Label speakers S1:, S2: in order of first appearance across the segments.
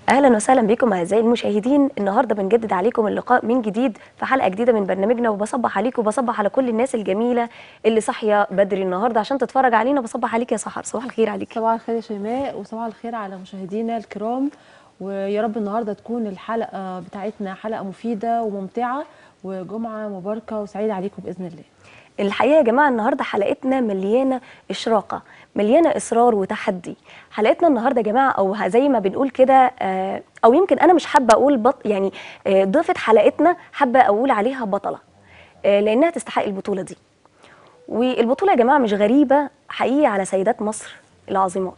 S1: اهلا وسهلا بكم اعزائي المشاهدين النهارده بنجدد عليكم اللقاء من جديد في حلقه جديده من برنامجنا وبصبح عليكم وبصبح على كل الناس الجميله اللي صاحيه بدري النهارده عشان تتفرج علينا بصبح عليك يا سحر صباح الخير عليك
S2: صباح الخير يا شيماء وصباح الخير على مشاهدينا الكرام ويا رب النهارده تكون الحلقه بتاعتنا حلقه مفيده وممتعه وجمعه مباركه وسعيده عليكم باذن الله
S1: الحقيقه يا جماعه النهارده حلقتنا مليانه اشراقه مليانه اصرار وتحدي حلقتنا النهارده يا جماعه او زي ما بنقول كده آه، او يمكن انا مش حابه اقول بط يعني آه، ضيفه حلقتنا حابه اقول عليها بطله آه، لانها تستحق البطوله دي والبطوله يا جماعه مش غريبه حقيقي على سيدات مصر العظيمات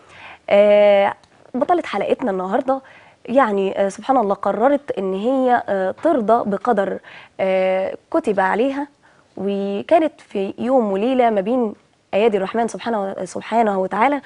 S1: آه، بطلة حلقتنا النهارده يعني آه، سبحان الله قررت ان هي آه، ترضى بقدر آه، كتب عليها وكانت في يوم وليله ما بين ايادي الرحمن سبحانه سبحانه وتعالى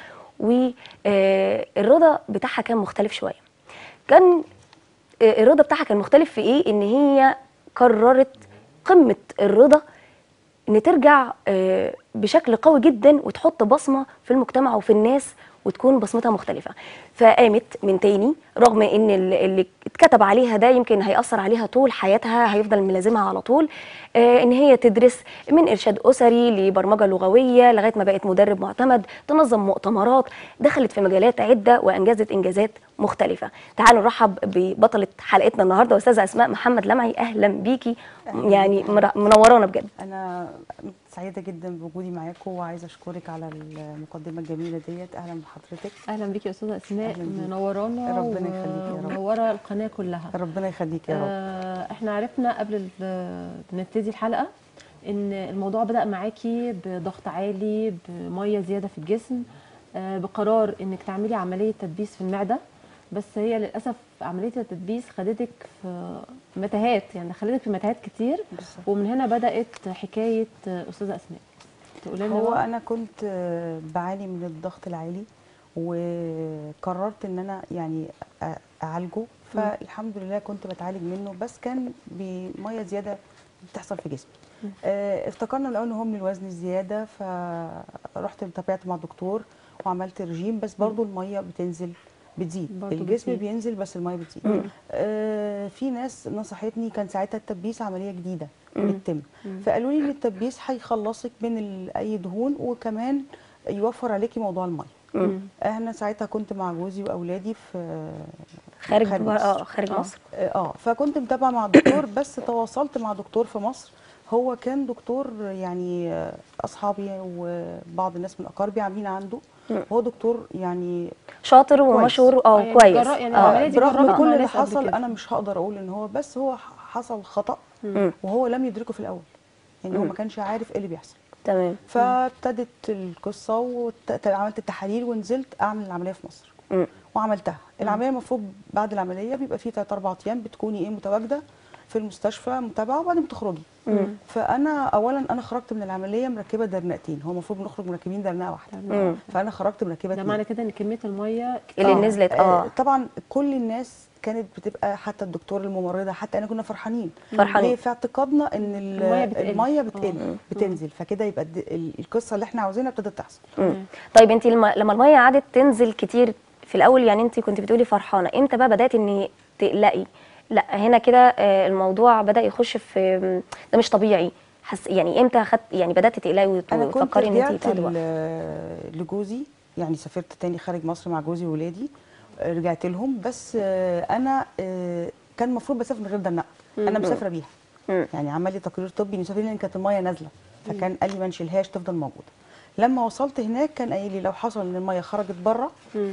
S1: والرضا بتاعها كان مختلف شويه كان آه، الرضا بتاعها كان مختلف في ايه ان هي قررت قمه الرضا ان ترجع آه، بشكل قوي جدا وتحط بصمه في المجتمع وفي الناس وتكون بصمتها مختلفه فقامت من تاني رغم ان ال- اللي اتكتب عليها ده يمكن هيأثر عليها طول حياتها هيفضل ملازمها على طول آه، ان هي تدرس من ارشاد اسري لبرمجه لغويه لغايه ما بقت مدرب معتمد تنظم مؤتمرات دخلت في مجالات عده وانجزت انجازات مختلفه تعالوا نرحب ببطله حلقتنا النهارده استاذه اسماء محمد لمعي اهلا بيكي يعني مر- منورانا بجد
S3: انا سعيده جدا بوجودي معاكم وعايزه اشكرك على المقدمه الجميله ديت اهلا بحضرتك
S2: اهلا بيكي يا استاذه اسماء
S3: أهلا بيك.
S2: منورانا
S3: ربنا يخليكي يا رب.
S2: ومنوره القناه كلها
S3: ربنا يخليك يا رب
S2: آه، احنا عرفنا قبل ال- نبتدي الحلقه ان الموضوع بدا معاكي بضغط عالي بميه زياده في الجسم آه، بقرار انك تعملي عمليه تدبيس في المعده بس هي للاسف عمليه التدبيس خدتك في متاهات يعني خلتك في متاهات كتير
S3: بالظبط.
S2: ومن هنا بدات حكايه آه، استاذه اسماء تقولي لنا
S3: هو
S2: بقى؟
S3: انا كنت آه، بعاني من الضغط العالي وقررت ان انا يعني أ- اعالجه فالحمد لله كنت بتعالج منه بس كان بميه زياده بتحصل في جسمي آه، افتكرنا الاول ان هو من الوزن الزياده فرحت تابعت مع دكتور وعملت رجيم بس برضو الميه بتنزل بتزيد
S2: برضو
S3: الجسم
S2: بتزيد.
S3: بينزل بس الميه بتزيد آه في ناس نصحتني كان ساعتها التدبيس عمليه جديده بتتم فقالوا لي ان التدبيس هيخلصك من ال- اي دهون وكمان يوفر عليكي موضوع الميه
S2: مم.
S3: انا ساعتها كنت مع جوزي واولادي في
S1: خارج
S3: خارج
S1: بر-
S3: مصر.
S1: اه خارج
S2: آه.
S1: مصر
S3: اه فكنت متابعه مع الدكتور بس تواصلت مع دكتور في مصر هو كان دكتور يعني آه، اصحابي وبعض الناس من اقاربي عاملين عنده هو دكتور يعني
S1: شاطر ومشهور اه
S2: يعني
S1: كويس
S2: جراء يعني
S1: اه
S2: العملية دي
S3: برغم
S2: جربت
S3: كل
S2: مع
S3: اللي
S2: ناس قبل
S3: حصل
S2: كده.
S3: انا مش هقدر اقول ان هو بس هو ح- حصل خطا
S1: مم.
S3: وهو لم يدركه في الاول يعني هو ما كانش عارف ايه اللي بيحصل
S1: تمام
S3: فابتدت القصه وعملت التحاليل ونزلت اعمل العمليه في مصر
S1: مم.
S3: وعملتها العمليه المفروض بعد العمليه بيبقى فيه 3 4 ايام بتكوني ايه متواجده في المستشفى متابعه وبعدين بتخرجي فانا اولا انا خرجت من العمليه مركبه درنقتين هو المفروض بنخرج مركبين درنقه واحده
S1: مم.
S3: فانا خرجت مركبه
S2: ده
S3: اتنين.
S2: معنى كده ان كميه الميه كتير
S1: اللي نزلت اه
S3: طبعا كل الناس كانت بتبقى حتى الدكتور الممرضه حتى انا كنا فرحانين
S1: فرحانين.
S3: ليه في اعتقادنا ان ال-
S2: المية بتقل.
S3: الميه
S2: آه.
S3: بتقل بتنزل فكده يبقى الد- ال- القصه اللي احنا عاوزينها ابتدت تحصل
S1: مم. طيب انت لما لما الميه قعدت تنزل كتير في الاول يعني انت كنت بتقولي فرحانه امتى بقى بدات ان تقلقي لا هنا كده آه، الموضوع بدا يخش في مم، ده مش طبيعي حس يعني امتى خدت يعني بدات تقلقي وت-
S3: انا كنت
S1: وتفكري ان انت
S3: رجعت
S1: تاخدي وقت
S3: ل- لجوزي يعني سافرت تاني خارج مصر مع جوزي وولادي آه، رجعت لهم بس آه، انا آه، كان المفروض بسافر من غير درنقه انا مسافره بيها
S1: مم.
S3: يعني عمل لي تقرير طبي مسافر لان كانت الميه نازله فكان قال لي ما نشيلهاش تفضل موجوده لما وصلت هناك كان قايل لي لو حصل ان الميه خرجت بره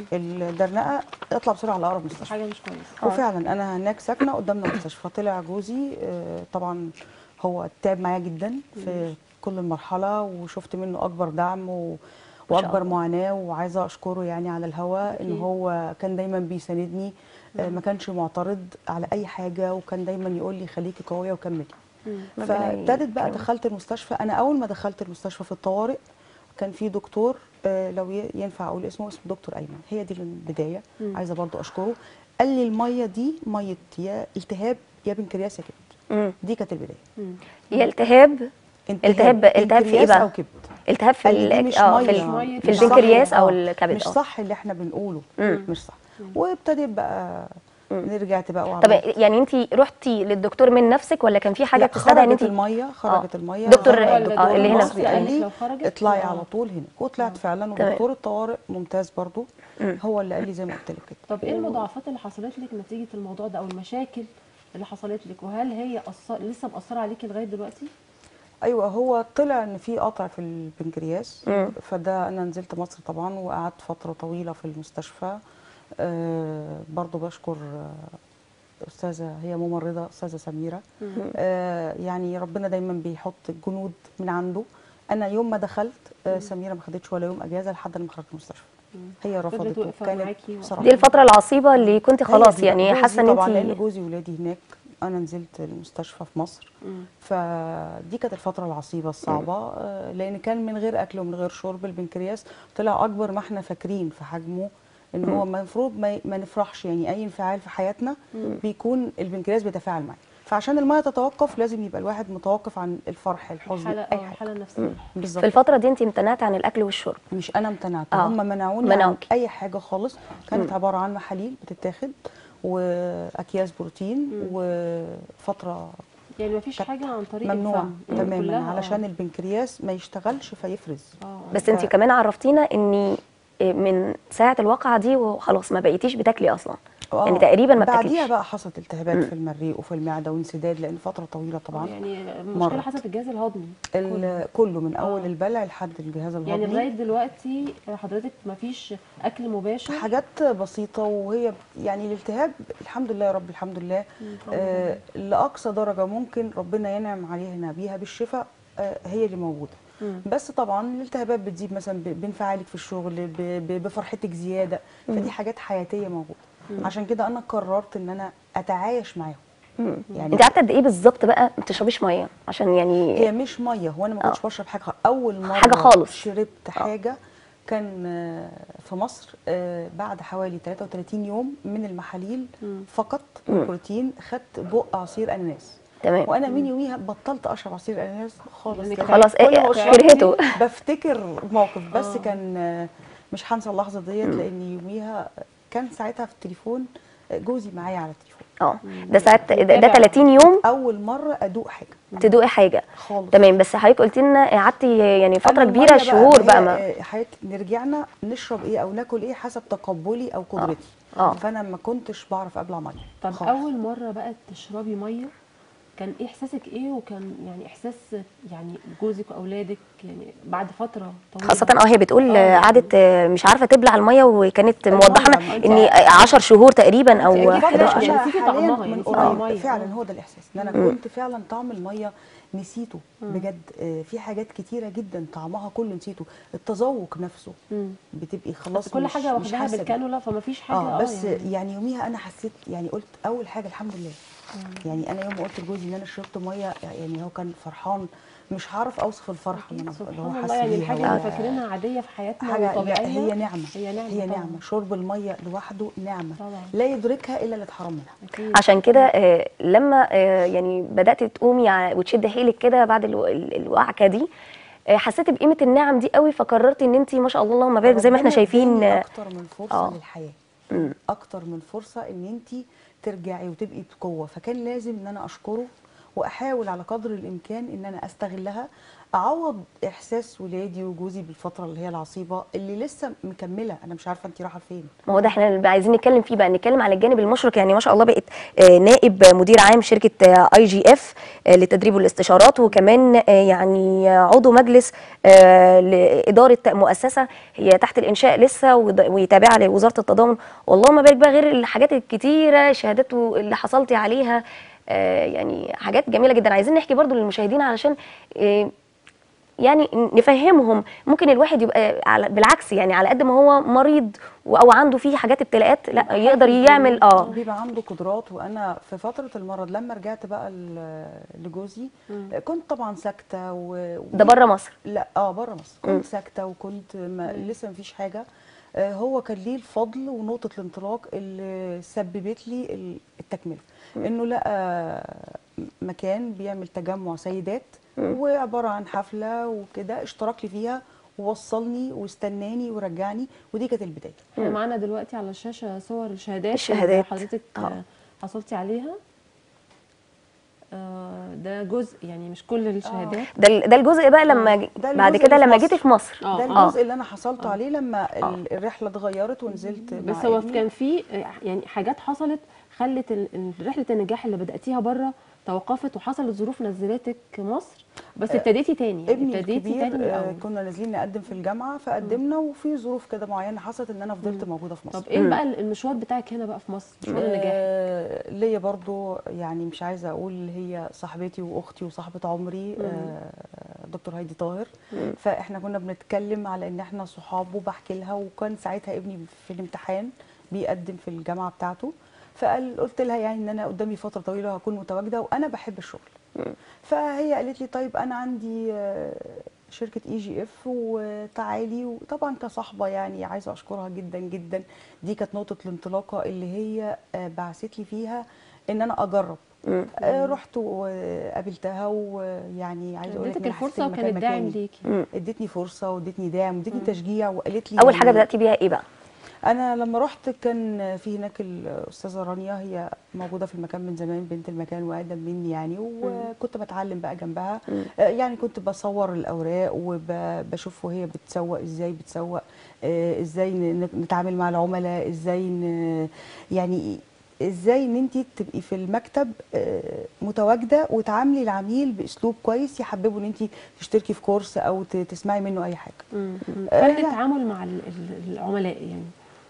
S3: الدرنقه اطلع بسرعه على اقرب مستشفى
S2: حاجه مش كويسه
S3: وفعلا انا هناك ساكنه قدامنا مستشفى طلع جوزي آه، طبعا هو تعب معايا جدا في كل المرحله وشفت منه اكبر دعم و... واكبر معاناه وعايزه اشكره يعني على الهوا ان هو كان دايما بيساندني آه، ما كانش معترض على اي حاجه وكان دايما يقول لي خليكي قويه وكملي
S1: ربنا
S3: فابتدت بقى
S1: يكرمك.
S3: دخلت المستشفى انا اول ما دخلت المستشفى في الطوارئ كان في دكتور آه، لو ي- ينفع اقول اسمه اسمه دكتور ايمن هي دي البدايه عايزه برضو اشكره قال لي الميه دي ميه يا التهاب يا بنكرياس يا كبد
S1: مم.
S3: دي كانت البدايه
S1: هي التهاب التهاب التهاب في ايه
S3: بنكرياس
S1: بقى
S3: او كبد
S1: التهاب في
S3: قال لي دي
S1: ال-
S3: مش
S1: اه في
S3: ميه
S1: ال-
S2: مية
S1: في
S3: مش صح.
S1: البنكرياس او
S3: آه،
S1: الكبد
S3: مش
S1: اه
S3: صح اللي احنا بنقوله
S1: مم.
S3: مش صح وابتديت بقى رجعت بقى
S1: طب
S3: وعملت
S1: يعني انت رحتي للدكتور من نفسك ولا كان في حاجه
S3: لا،
S1: بتستدعي ان
S3: خرجت
S1: انت
S3: الميه خرجت الميه
S1: دكتور-
S3: خرج
S1: آه،
S3: الدكتور
S1: اللي هنا.
S3: المصري قال
S2: قالك
S3: لي
S2: لو خرجت
S3: اطلعي
S2: آه.
S3: على طول هنا وطلعت فعلا
S1: تمام.
S3: ودكتور الطوارئ ممتاز برضو هو اللي قال لي زي ما قلت لك كده
S2: طب ايه المضاعفات اللي حصلت لك نتيجه الموضوع ده او المشاكل اللي حصلت لك وهل هي أثر... لسه مأثره عليكي لغايه دلوقتي؟
S3: ايوه هو طلع ان في قطع في البنكرياس
S1: مم.
S3: فده انا نزلت مصر طبعا وقعدت فتره طويله في المستشفى آه برضو بشكر آه استاذه هي ممرضه استاذه سميره آه يعني ربنا دايما بيحط الجنود من عنده انا يوم ما دخلت آه سميره ما خدتش ولا يوم اجازه لحد ما خرجت من المستشفى هي
S2: فضلت
S3: رفضت
S2: واقفة
S3: وكانت
S2: معاكي و-
S3: بصراحه
S1: دي الفتره العصيبه اللي كنت
S3: هي
S1: خلاص
S3: دي
S1: يعني
S3: بقى.
S1: حاسه
S3: جوزي
S1: ان
S3: طبعا لان
S1: انت
S3: جوزي ولادي هناك انا نزلت المستشفى في مصر
S2: مم.
S3: فدي كانت الفتره العصيبه الصعبه آه، لان كان من غير اكل ومن غير شرب البنكرياس طلع اكبر ما احنا فاكرين في حجمه ان هو المفروض ما, ما نفرحش يعني اي انفعال في حياتنا بيكون البنكرياس بيتفاعل معاه فعشان الميه تتوقف لازم يبقى الواحد متوقف عن الفرح الحزن
S2: الحاله
S3: اي
S2: اه
S3: حاجه
S2: الحاله النفسيه
S3: بالظبط
S1: في الفتره دي انت امتنعتي عن الاكل والشرب
S3: مش انا امتنعت
S1: آه.
S3: هم منعوني عن
S1: منعوكي.
S3: اي حاجه خالص كانت عباره عن محاليل بتتاخد واكياس بروتين وفتره
S2: يعني مفيش حاجه عن طريق
S3: ممنوع
S2: الفم يعني
S3: تماما
S2: كلها،
S3: علشان
S2: آه.
S3: البنكرياس ما يشتغلش فيفرز
S2: اه
S1: بس انت كمان عرفتينا ان من ساعه الواقعه دي وخلاص ما بقيتيش بتاكلي اصلا
S3: آه.
S1: يعني تقريبا ما
S3: بعديها
S1: بتاكليش
S3: بقى حصلت التهابات في المريء وفي المعده وانسداد لان فتره طويله طبعا
S2: يعني المشكله
S3: مرض.
S2: حصلت في الجهاز الهضمي
S3: ال- كله من اول
S2: آه.
S3: البلع لحد الجهاز الهضمي
S2: يعني لغايه دلوقتي حضرتك مفيش اكل مباشر
S3: حاجات بسيطة وهي يعني الالتهاب الحمد لله يا رب الحمد لله آه لأقصى درجة ممكن ربنا ينعم علينا بيها بالشفاء آه هي اللي موجودة
S2: مم.
S3: بس طبعا الالتهابات بتزيد مثلا ب- بانفعالك في الشغل ب- ب- بفرحتك زيادة فدي حاجات حياتية موجودة عشان كده أنا قررت إن أنا أتعايش معاهم يعني
S1: انت قعدت قد ايه بالظبط بقى ما بتشربيش ميه عشان يعني
S3: هي مش ميه هو انا ما كنتش بشرب حاجه خالص. اول مره
S1: حاجة خالص.
S3: شربت حاجه كان آه، في مصر آه، بعد حوالي 33 يوم من المحاليل فقط البروتين خدت بق عصير اناناس
S1: تمام
S3: وانا من يوميها بطلت اشرب عصير اناناس خالص
S2: لأنك
S3: كان
S1: خلاص،
S3: كل
S1: إيه،
S3: ما أشرب
S1: كرهته.
S3: فيه بفتكر موقف بس كان آه، مش هنسى اللحظه ديت لان يوميها كان ساعتها في التليفون آه، جوزي معايا على التليفون
S1: اه ده ساعات ده, ده
S2: متابع.
S1: 30 يوم
S3: اول مره ادوق حاجه
S1: تدوقي حاجه
S3: خالص
S1: تمام بس حضرتك قلت لنا قعدتي يعني فتره
S3: أنا
S1: كبيره
S3: المية
S1: شهور بقى
S3: هي-
S1: ما
S3: آه، حضرتك نرجعنا نشرب ايه او ناكل ايه حسب تقبلي او قدرتي
S1: آه.
S3: فانا ما كنتش بعرف ابلع ميه
S2: طب
S3: خالص.
S2: اول مره بقى تشربي ميه كان ايه احساسك ايه وكان يعني احساس يعني جوزك واولادك يعني بعد فتره طويله
S1: خاصة اه هي بتقول
S2: آه.
S1: آه، قعدت آه، مش عارفة تبلع المية وكانت
S3: المية،
S1: موضحة لنا
S3: أنت-
S1: ان 10 شهور تقريبا او
S2: أنت
S1: 11
S2: يعني
S1: شهور
S3: أنا
S2: نسيتي
S3: حالياً
S2: طعمها، يعني
S3: من
S2: نسيتي
S3: قريب
S2: المية.
S3: فعلا
S2: آه.
S3: هو ده الاحساس ان انا كنت فعلا طعم الميه نسيته بجد آه، في حاجات كتيره جدا طعمها كله نسيته التذوق نفسه
S2: مم.
S3: بتبقي خلاص
S2: كل
S3: مش-
S2: حاجه
S3: مش
S2: واخداها
S3: حاسة بيه.
S2: بالكانولا فما فيش حاجه
S3: اه بس
S2: يعني.
S3: يعني يوميها انا حسيت يعني قلت اول حاجه الحمد لله يعني انا يوم ما قلت لجوزي ان انا شربت ميه يعني هو كان فرحان مش هعرف اوصف الفرحه اللي انا اللي هو
S2: سبحان
S3: حاسس
S2: الله يعني
S3: بيها
S2: الحاجه
S3: ولا-
S2: اللي فاكرينها عاديه في حياتنا
S3: حاجه لا
S2: وطبيعيه
S3: هي نعمه
S2: هي نعمه
S3: هي
S2: طبعاً.
S3: نعمه شرب الميه لوحده نعمه
S2: طبعاً.
S3: لا يدركها الا اللي اتحرم منها
S2: أكيد.
S1: عشان كده آه، لما آه، يعني بدأت تقومي ع- وتشد حيلك كده بعد الو- ال- الوعكة دي آه، حسيتي بقيمة النعم دي قوي فقررتي ان انت ما شاء الله اللهم بارك زي ما احنا
S3: ربنا
S1: شايفين
S3: اداني
S1: آه،
S3: اكتر من فرصه
S1: آه.
S3: للحياه اكتر من فرصه ان انت ترجعي وتبقي بقوه فكان لازم ان انا اشكره واحاول على قدر الامكان ان انا استغلها اعوض احساس ولادي وجوزي بالفتره اللي هي العصيبه اللي لسه مكمله انا مش عارفه انت رايحه فين
S1: ما هو ده احنا اللي عايزين نتكلم فيه بقى نتكلم على الجانب المشرق يعني ما شاء الله بقت آه، نائب مدير عام شركه اي جي اف للتدريب والاستشارات وكمان آه، يعني عضو مجلس آه، لاداره مؤسسه هي تحت الانشاء لسه وض- وتابعه لوزاره التضامن والله ما بالك بقى غير الحاجات الكتيره الشهادات اللي حصلتي عليها آه، يعني حاجات جميله جدا عايزين نحكي برضو للمشاهدين علشان آه، يعني نفهمهم ممكن الواحد يبقى على بالعكس يعني على قد ما هو مريض و- او عنده فيه حاجات ابتلاءات لا يقدر يعمل اه
S3: بيبقى عنده قدرات وانا في فتره المرض لما رجعت بقى ل- لجوزي كنت طبعا ساكته و...
S1: ده بره مصر
S3: لا اه بره مصر كنت ساكته وكنت ما لسه ما فيش حاجه آه هو كان ليه الفضل ونقطه الانطلاق اللي سببت لي ال- التكمله انه لقى مكان بيعمل تجمع سيدات وعباره عن حفله وكده اشترك لي فيها ووصلني واستناني ورجعني ودي كانت البدايه
S2: احنا معانا دلوقتي على الشاشه صور الشهادات
S1: الشهادات.
S2: اللي حضرتك
S1: آه.
S2: آه، حصلتي عليها آه، ده جزء يعني مش كل الشهادات
S1: ده ال- ده الجزء بقى لما ج-
S3: ده
S1: بعد
S3: الجزء
S1: كده
S3: اللي في
S1: لما
S3: مصر.
S1: جيتي في مصر
S2: آه.
S3: ده
S1: آه.
S3: الجزء اللي انا حصلت عليه لما ال- الرحله اتغيرت ونزلت
S2: بس
S3: مع
S2: هو
S3: ابني.
S2: كان في آه، يعني حاجات حصلت خلت ال- ال- رحله النجاح اللي بداتيها بره توقفت وحصلت ظروف نزلتك مصر بس ابتديتي تاني يعني
S3: ابني
S2: ابتديتي
S3: الكبير
S2: تاني من
S3: آه،
S2: الاول
S3: كنا نازلين نقدم في الجامعه فقدمنا وفي ظروف كده معينه حصلت ان انا فضلت موجوده في مصر
S2: طب ايه بقى المشوار بتاعك هنا بقى في مصر مشوار النجاح
S3: آه، ليا برضو يعني مش عايزه اقول هي صاحبتي واختي وصاحبه عمري آه، دكتور هايدي طاهر فاحنا كنا بنتكلم على ان احنا صحاب وبحكي لها وكان ساعتها ابني في الامتحان بيقدم في الجامعه بتاعته فقال قلت لها يعني ان انا قدامي فتره طويله هكون متواجده وانا بحب الشغل فهي قالت لي طيب انا عندي آه، شركه اي جي اف وتعالي وطبعا كصاحبه يعني عايزه اشكرها جدا جدا دي كانت نقطه الانطلاقه اللي هي آه، بعثت لي فيها ان انا اجرب آه، رحت وقابلتها ويعني عايزه اقول لك
S2: اديتك
S3: إن أنا حسيت
S2: الفرصه
S3: المكان
S2: وكانت داعم
S3: مكاني.
S2: ليكي
S3: ادتني فرصه وادتني دعم وادتني تشجيع وقالت لي
S1: اول حاجه
S3: يعني
S1: بداتي بيها ايه بقى
S3: انا لما رحت كان في هناك الاستاذه رانيا هي موجوده في المكان من زمان بنت المكان واقدم مني يعني وكنت بتعلم بقى جنبها آه، يعني كنت بصور الاوراق وبشوف وهي بتسوق ازاي بتسوق آه، ازاي ن- نتعامل مع العملاء ازاي ن- يعني ازاي ان انت تبقي في المكتب آه، متواجده وتعاملي العميل باسلوب كويس يحببه ان انت تشتركي في كورس او ت- تسمعي منه اي حاجه
S2: مم. مم.
S3: آه،
S2: فن
S3: لا.
S2: التعامل مع ال- ال- العملاء يعني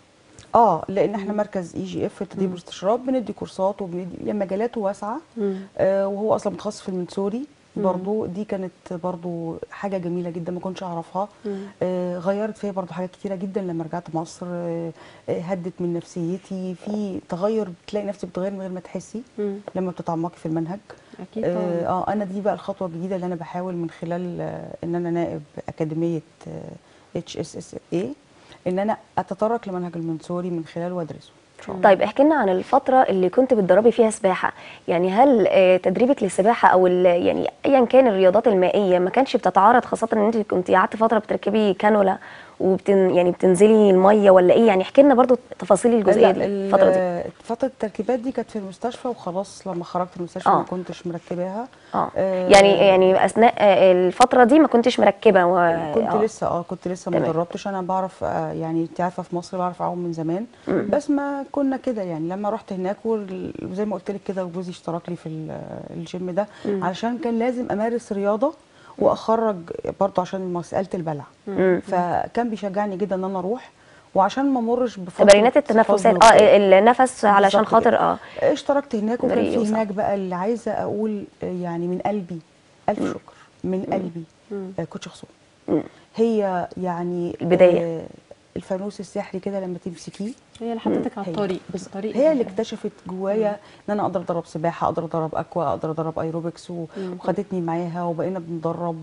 S3: اه لان احنا مركز اي جي اف تدريب واستشراب بندي كورسات وبندي يعني مجالاته واسعه
S2: مم.
S3: آه وهو اصلا متخصص في المنسوري برضو دي كانت برضو حاجه جميله جدا ما كنتش اعرفها
S2: مم.
S3: آه غيرت فيا برضو حاجات كتيره جدا لما رجعت مصر آه آه، هدت من نفسيتي في تغير بتلاقي نفسك بتغير من غير ما تحسي
S2: مم.
S3: لما بتتعمقي في المنهج
S2: اكيد
S3: اه
S2: طبعا
S3: آه، انا دي بقى الخطوه الجديده اللي انا بحاول من خلال آه، ان انا نائب اكاديميه اتش اس اس اي ان انا اتطرق لمنهج المنسوري من خلاله وادرسه ان شاء الله
S1: طيب احكي لنا عن الفتره اللي كنت بتدربي فيها سباحه يعني هل آه، تدريبك للسباحه او ال- يعني ايا كان الرياضات المائيه ما كانش بتتعارض خاصه ان انت كنت قعدت فتره بتركبي كانولا وبتن يعني بتنزلي الميه ولا ايه يعني احكي لنا برضو تفاصيل الجزئيه
S3: لا،
S1: دي
S3: ال-
S1: الفتره دي
S3: فتره التركيبات دي كانت في المستشفى وخلاص لما خرجت من المستشفى
S1: آه.
S3: ما كنتش مركباها
S1: اه
S3: آه،
S1: يعني يعني اثناء آه، الفتره دي ما كنتش مركبه و...
S3: كنت
S1: آه.
S3: لسه اه كنت لسه ما
S1: تمام.
S3: دربتش انا بعرف آه يعني انت عارفه في مصر بعرف اعوم من زمان بس ما كنا كده يعني لما رحت هناك وال- وزي ما قلت لك كده وجوزي اشترك لي في ال- الجيم ده علشان كان لازم امارس رياضه واخرج برضه عشان مساله البلع فكان بيشجعني جدا ان انا اروح وعشان ما امرش بفتره
S1: تمارينات التنفسات
S3: حزن
S1: اه النفس علشان
S3: بالظبط
S1: خاطر
S3: كده.
S1: اه
S3: اشتركت هناك وكان
S1: بريء
S3: في
S1: وصح.
S3: هناك بقى اللي عايزه اقول آه، يعني من قلبي الف شكر من قلبي آه، كوتش خصوم هي يعني
S1: البداية.
S3: آه، الفانوس السحري كده لما تمسكيه
S2: هي اللي حطتك على
S3: هي
S2: الطريق
S3: بس
S2: الطريق
S3: هي اللي اكتشفت جوايا ان انا اقدر ادرب سباحه اقدر ادرب اكوا اقدر ادرب ايروبكس و- وخدتني معاها وبقينا بندرب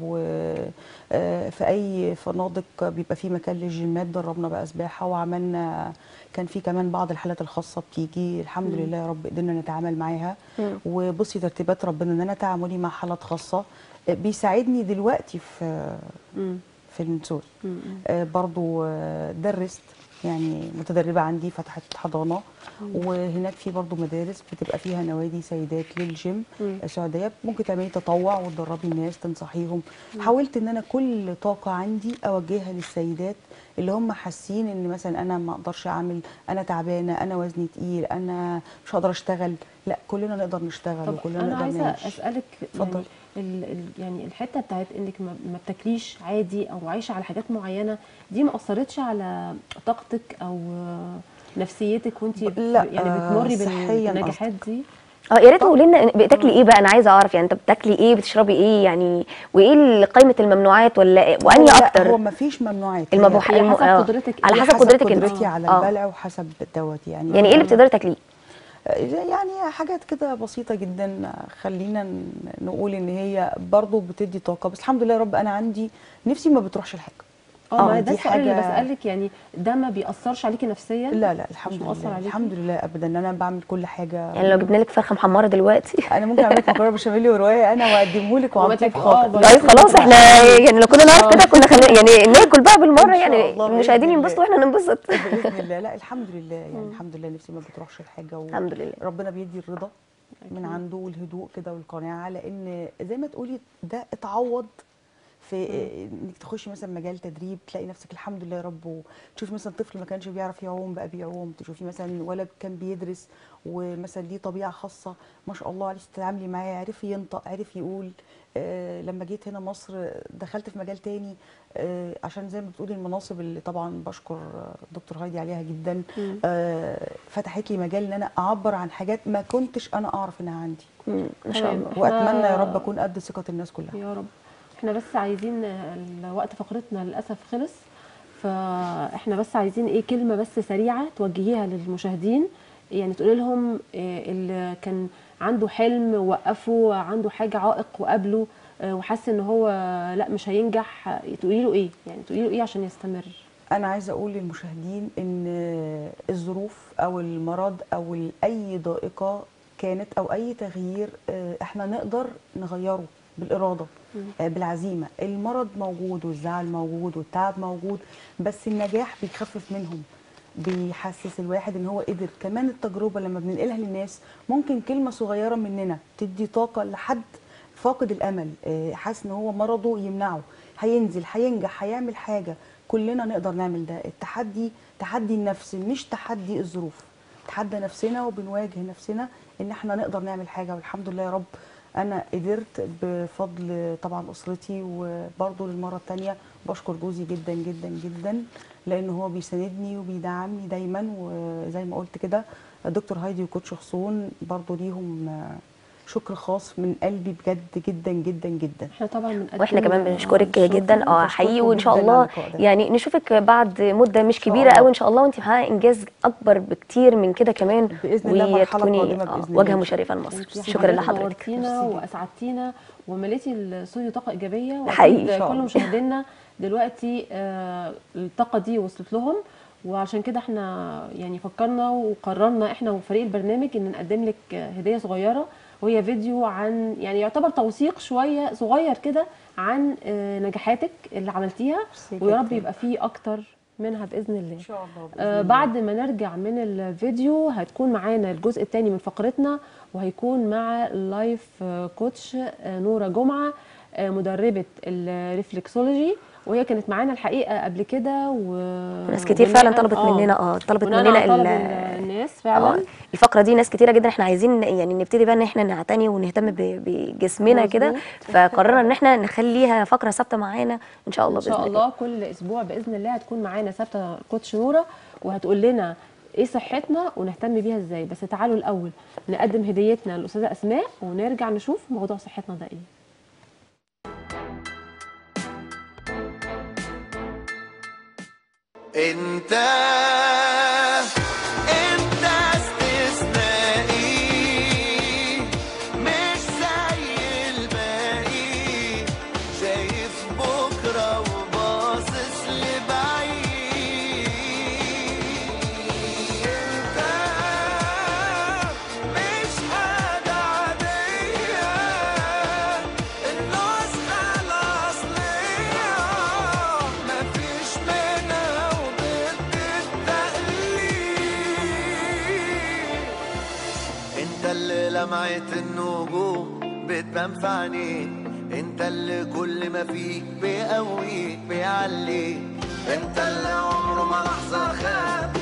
S3: وفي اي فنادق بيبقى في مكان للجيمات دربنا بقى سباحه وعملنا كان في كمان بعض الحالات الخاصه بتيجي الحمد لله يا رب قدرنا نتعامل معاها وبصي ترتيبات ربنا ان انا تعاملي مع حالات خاصه آه، بيساعدني دلوقتي في
S2: مم.
S3: في المنسوري آه برضو آه درست يعني متدربة عندي فتحت حضانة وهناك في برضو مدارس بتبقى فيها نوادي سيدات للجيم آه، سعودية ممكن تعملي تطوع وتدربي الناس تنصحيهم حاولت ان انا كل طاقة عندي اوجهها للسيدات اللي هم حاسين ان مثلا انا ما اقدرش اعمل انا تعبانة انا وزني تقيل انا مش هقدر اشتغل لا كلنا نقدر نشتغل
S2: طب
S3: وكلنا
S2: انا
S3: نقدر
S2: عايزه
S3: نعيش
S2: اسالك
S3: اتفضل.
S2: يعني ال ال يعني الحته بتاعت انك ما, ما بتاكليش عادي او عايشه على حاجات معينه دي ما اثرتش على طاقتك او آه، نفسيتك وانت
S3: لا،
S2: يعني
S3: آه،
S2: بتمري
S3: صحياً
S2: بالنجاحات دي
S1: اه يا ريت تقولي لنا بتاكلي ايه بقى انا عايزه اعرف يعني انت بتاكلي ايه بتشربي ايه يعني وايه ال- قائمه الممنوعات ولا إيه؟ وانهي
S3: لا،
S1: اكتر
S3: هو ما فيش ممنوعات هي-
S1: المبوح
S2: هي
S1: الم-
S2: حسب
S1: آه.
S2: قدرتك
S1: على
S2: إيه؟
S1: حسب
S3: حسب
S1: قدرتك انت
S3: قدرتي على
S1: آه.
S3: البلع وحسب دوت يعني
S1: يعني ايه اللي بتقدري تاكليه
S3: يعني حاجات كده بسيطة جدا خلينا ن- نقول ان هي برضو بتدي طاقة بس الحمد لله يا رب انا عندي نفسي ما بتروحش الحاجة
S2: اه ما
S3: آه،
S2: ده
S3: دي
S2: السؤال اللي
S3: حاجة-
S2: بسالك يعني ده ما بيأثرش عليكي نفسيا
S3: لا لا الحمد
S2: مؤثر
S3: لله
S2: عليكي؟
S3: الحمد لله ابدا ان انا بعمل كل حاجه
S1: يعني لو جبنا لك فرخه محمره دلوقتي
S3: انا ممكن اعمل لك مكرونه بشاميل وروايه انا واقدمه لك
S2: وما
S3: واعطيك
S2: تك- آه،
S3: خاطر
S2: بقى.
S1: طيب خلاص احنا يعني لو كنا نعرف كده كنا خلينا يعني ناكل بقى بالمره
S3: إن شاء
S1: يعني
S3: الله،
S1: المشاهدين
S3: بإذن
S1: ينبسطوا واحنا ننبسط
S3: باذن الله لا الحمد لله يعني الحمد لله نفسي ما بتروحش الحاجه و...
S1: الحمد لله
S3: ربنا بيدي الرضا من عنده والهدوء كده والقناعه لان زي ما تقولي ده اتعوض في انك تخشي مثلا مجال تدريب تلاقي نفسك الحمد لله يا رب وتشوفي مثلا طفل ما كانش بيعرف يعوم بقى بيعوم تشوفي مثلا ولد كان بيدرس ومثلا ليه طبيعه خاصه ما شاء الله عليه تتعاملي معاه عرف ينطق عرف يقول آه لما جيت هنا مصر دخلت في مجال تاني آه عشان زي ما بتقولي المناصب اللي طبعا بشكر آه، الدكتور هايدي عليها جدا آه فتحت لي مجال ان انا اعبر عن حاجات ما كنتش انا اعرف انها عندي
S1: مم، ما شاء
S2: تمام.
S1: الله
S2: إحنا-
S3: واتمنى يا رب اكون قد ثقه الناس كلها
S2: يا رب احنا بس عايزين الوقت فقرتنا للاسف خلص فاحنا بس عايزين ايه كلمه بس سريعه توجهيها للمشاهدين يعني تقولي لهم إيه اللي كان عنده حلم وقفه عنده حاجه عائق وقابله آه، وحس ان هو لا مش هينجح تقولي له ايه يعني تقولي له ايه عشان يستمر
S3: انا عايزه اقول للمشاهدين ان الظروف او المرض او اي ضائقه كانت او اي تغيير آه، احنا نقدر نغيره بالاراده آه، بالعزيمه المرض موجود والزعل موجود والتعب موجود بس النجاح بيخفف منهم بيحسس الواحد ان هو قدر كمان التجربه لما بننقلها للناس ممكن كلمه صغيره مننا تدي طاقه لحد فاقد الامل آه، حاسس ان هو مرضه يمنعه هينزل هينجح هيعمل حاجه كلنا نقدر نعمل ده التحدي تحدي النفس مش تحدي الظروف تحدى نفسنا وبنواجه نفسنا ان احنا نقدر نعمل حاجه والحمد لله يا رب انا قدرت بفضل طبعا اسرتي وبرضه للمره الثانيه بشكر جوزي جدا جدا جدا لان هو بيساندني وبيدعمني دايما وزي ما قلت كده دكتور هايدي وكوتش حصون برضه ليهم آه، شكر خاص من قلبي بجد جدا جدا جدا
S2: احنا طبعا بنقدم
S1: واحنا كمان بنشكرك
S2: الشكر.
S1: جدا اه
S3: بشكركم
S1: حقيقي وان شاء
S3: جداً
S1: الله
S3: على اللقاء ده.
S1: يعني نشوفك بعد مده مش
S3: شاء
S1: كبيره
S3: الله.
S1: قوي ان شاء الله وانت محققه انجاز اكبر بكتير من كده كمان
S3: بإذن الله مرحلة
S1: وتكوني
S3: قادمة
S1: آه،
S3: بإذن الله.
S1: واجهه مشرفه لمصر
S2: انتي
S1: شكرا
S2: حضرتك
S1: لحضرتك
S2: نورتينا
S3: ميرسي.
S2: واسعدتينا ومليتي الاستوديو طاقه ايجابيه وأكيد
S1: حقيقي.
S3: إن شاء
S2: كل
S3: الله.
S2: مشاهدينا دلوقتي آه، الطاقه دي وصلت لهم وعشان كده احنا يعني فكرنا وقررنا احنا وفريق البرنامج ان نقدم لك آه، هديه صغيره وهي فيديو عن يعني يعتبر توثيق شويه صغير كده عن آه، نجاحاتك اللي عملتيها
S3: ميرسي
S2: ويا رب
S3: جداً.
S2: يبقى فيه اكتر منها باذن الله
S3: ان شاء الله بإذن
S2: آه
S3: الله.
S2: بعد ما نرجع من الفيديو هتكون معانا الجزء الثاني من فقرتنا وهيكون مع اللايف آه، كوتش آه، نوره جمعه آه، مدربه الريفلكسولوجي وهي كانت معانا الحقيقه قبل كده و
S1: ناس كتير فعلا
S2: وبناء-
S1: طلبت
S2: آه،
S1: مننا اه طلبت
S2: بناء
S1: مننا
S2: على طلب
S1: ال-
S2: الناس
S1: اه
S2: فعلا
S1: الفقره دي ناس كتيره جدا احنا عايزين يعني نبتدي بقى ان احنا نعتني ونهتم ب- بجسمنا كده
S2: مظبوط.
S1: فقررنا ان احنا نخليها فقره ثابته معانا ان شاء الله
S2: ان شاء
S1: باذن
S2: الله كل اسبوع باذن الله هتكون معانا ثابته كوتش نوره وهتقول لنا ايه صحتنا ونهتم بيها ازاي بس تعالوا الاول نقدم هديتنا للاستاذه اسماء ونرجع نشوف موضوع صحتنا ده ايه
S4: انت انت استثنائي مش زي الباقي شايف بكره وباصص لبعيد انت مش حاجه عاديه النسخه الاصليه مفيش منها وضد التقليد انت اللي لمعت النجوم بتبان في عينيك انت اللي كل ما فيك بيقويك بيعليك انت اللي عمره ما لحظة خاب